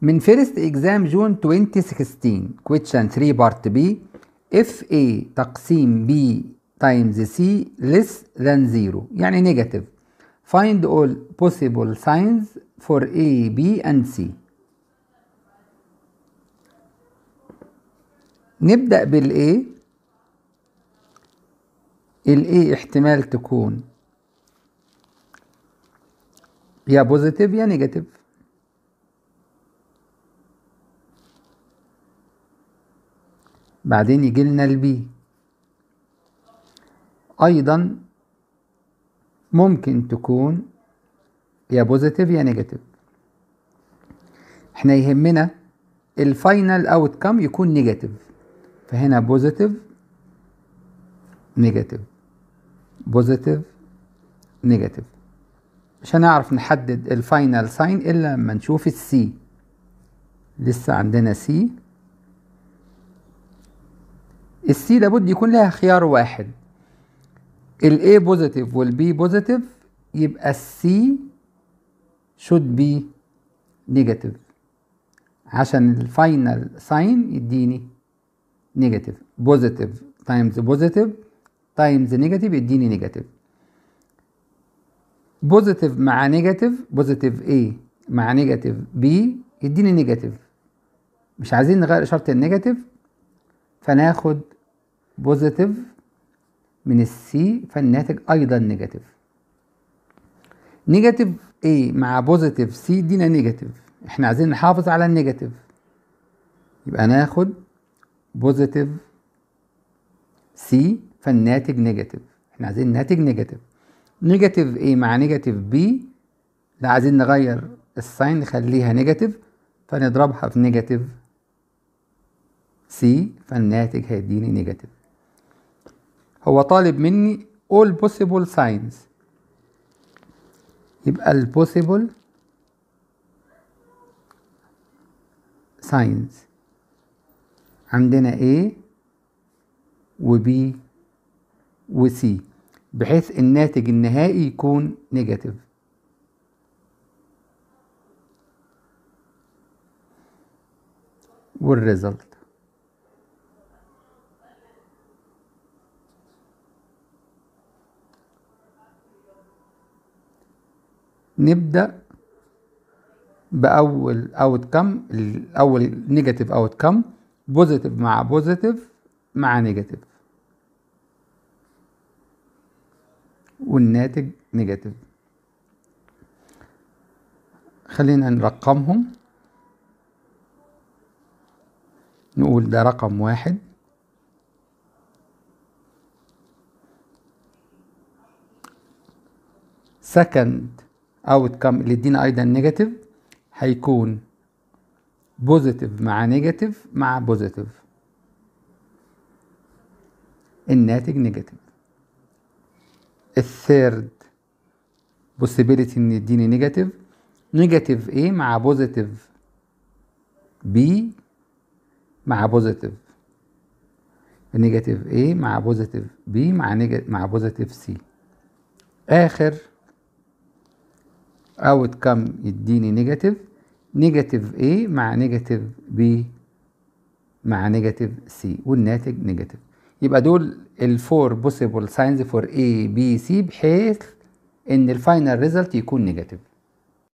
من فيرست اكزام جون 2016 question 3 part B if A تقسيم B times C less than 0 يعني negative find all possible signs for A, B and C نبدأ بالA الA احتمال تكون يا بوزيتيف يا نيجاتيف بعدين يجي لنا البي ايضا ممكن تكون يا بوزيتيف يا نيجاتيف احنا يهمنا الفاينل اوت كام يكون نيجاتيف فهنا بوزيتيف نيجاتيف بوزيتيف نيجاتيف مش هنعرف نحدد الفاينل ساين الا لما نشوف السي لسه عندنا سي السي لابد يكون لها خيار واحد الاي بوزيتيف والبي بوزيتيف يبقى السي should be نيجاتيف عشان الفاينل ساين يديني نيجاتيف بوزيتيف تايمز بوزيتيف تايمز نيجاتيف يديني نيجاتيف بوزيتيف مع نيجاتيف بوزيتيف A مع نيجاتيف B يديني نيجاتيف مش عايزين نغير إشارة النيجاتيف فناخد بوزيتيف من السي فالناتج أيضا نيجاتيف نيجاتيف A مع بوزيتيف C يدينا نيجاتيف احنا عايزين نحافظ على النيجاتيف يبقى ناخد بوزيتيف C فالناتج نيجاتيف احنا عايزين ناتج نيجاتيف نيجاتيف A مع نيجاتيف B لا عايزين نغير الساين نخليها نيجاتيف فنضربها في نيجاتيف C فالناتج هيديني نيجاتيف هو طالب مني all possible signs يبقى ال possible signs عندنا A و B و C بحيث الناتج النهائي يكون نيجاتيف والريزلت نبدأ بأول اوت كم الأول نيجاتيف اوت كم بوزيتيف مع بوزيتيف مع نيجاتيف والناتج نيجاتيف خلينا نرقمهم نقول ده رقم واحد سكند اوت كم اللي يدينا ايضا نيجاتيف هيكون بوزيتيف مع نيجاتيف مع بوزيتيف الناتج نيجاتيف الثيرد possibility ان يديني نيجاتيف نيجاتيف A مع بوزيتيف B مع بوزيتيف نيجاتيف A مع بوزيتيف B مع نيجاتيف مع بوزيتيف C آخر اوت كم يديني نيجاتيف نيجاتيف A مع نيجاتيف B مع نيجاتيف C والناتج نيجاتيف يبقى دول الفور بوسيبل ساينز فور A B C بحيث ان الفاينل ريزلت يكون نيجاتيف